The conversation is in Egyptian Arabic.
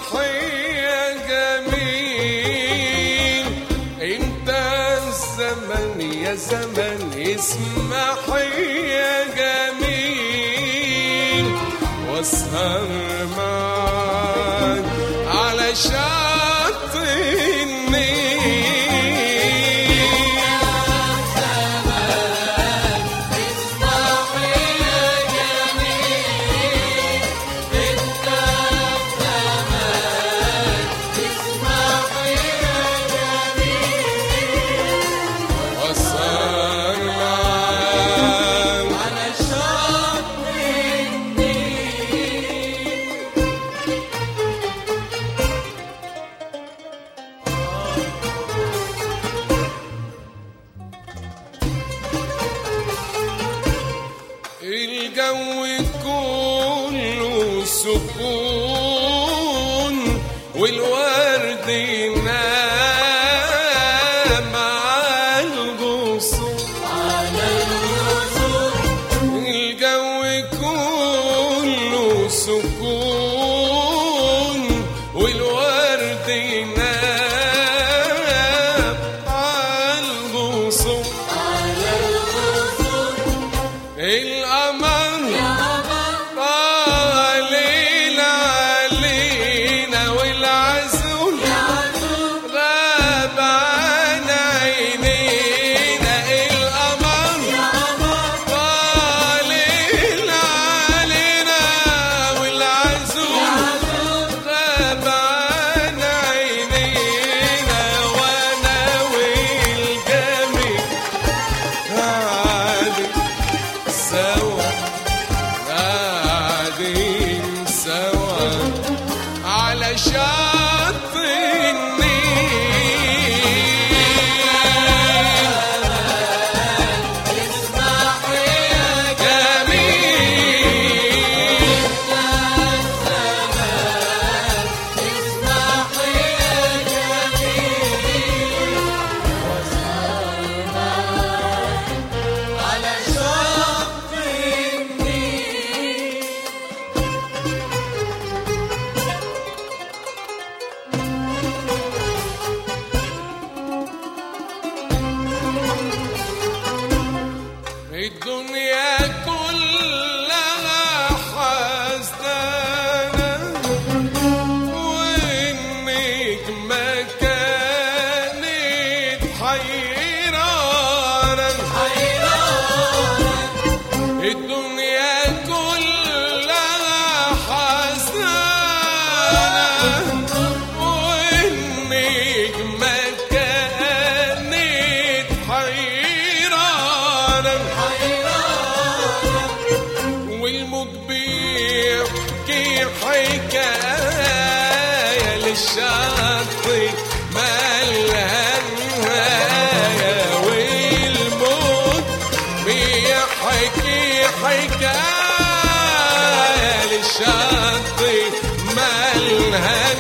يا جميل انت الزمن يا زمن اسمح يا جميل واسهر معاك على شط النيل واسهر معاك على شط النيل الجو كله سكون والورد نام على الغصون على الوصول الجو كله سكون والورد نام على الغصون على الوصول القمر يا قمر علينا علينا والعزول يا عزول غاب عن عينينا القمر يا قمر علينا علينا والعزول عزول غاب عن عينينا وانا والجميل قاعدين سوا قاعدين سوا على شط النيل اسمع يا جميل اسمع يا جميل واسهر معاك على شط النيل الدنيا كلها حزنانة والنجمة كانت حيرانة الدنيا كلها حزنانة والنجمة كانت حيرانة والموج بيحكي حكاية للشط مالها نهاية والموج بيحكي حكاية للشط مالها